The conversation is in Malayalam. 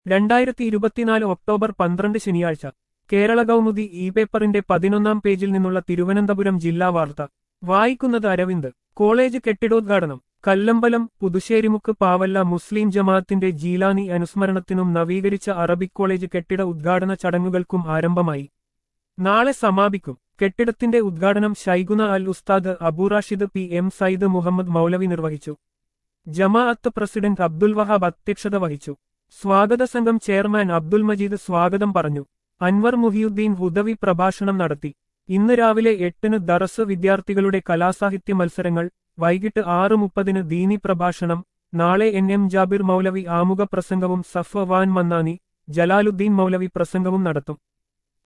രണ്ടായിരത്തി ഇരുപത്തിനാല് ഒക്ടോബർ പന്ത്രണ്ട് ശനിയാഴ്ച കേരള കൗമുദി ഇ പേപ്പറിന്റെ പതിനൊന്നാം പേജിൽ നിന്നുള്ള തിരുവനന്തപുരം ജില്ലാ വാർത്ത വായിക്കുന്നത് അരവിന്ദ് കോളേജ് കെട്ടിടോദ്ഘാടനം കല്ലമ്പലം പുതുശ്ശേരിമുക്ക് പാവല്ല മുസ്ലിം ജമാഅത്തിന്റെ ജീലാനി അനുസ്മരണത്തിനും നവീകരിച്ച അറബിക് കോളേജ് കെട്ടിട ഉദ്ഘാടന ചടങ്ങുകൾക്കും ആരംഭമായി നാളെ സമാപിക്കും കെട്ടിടത്തിന്റെ ഉദ്ഘാടനം ഷൈഗുന അൽ ഉസ്താദ് അബുറാഷിദ് പി എം സയ്യിദ് മുഹമ്മദ് മൗലവി നിർവഹിച്ചു ജമാഅത്ത് പ്രസിഡന്റ് അബ്ദുൽ വഹാബ് അധ്യക്ഷത വഹിച്ചു സ്വാഗത സംഘം ചെയർമാൻ അബ്ദുൽ മജീദ് സ്വാഗതം പറഞ്ഞു അൻവർ മുഹിയുദ്ദീൻ ഹുദവി പ്രഭാഷണം നടത്തി ഇന്ന് രാവിലെ എട്ടിന് ദറസ് വിദ്യാർത്ഥികളുടെ കലാസാഹിത്യ മത്സരങ്ങൾ വൈകിട്ട് ആറ് മുപ്പതിന് ദീനി പ്രഭാഷണം നാളെ എൻ എം ജാബിർ മൗലവി ആമുഖ പ്രസംഗവും സഫ്വാൻ മന്നാനി ജലാലുദ്ദീൻ മൗലവി പ്രസംഗവും നടത്തും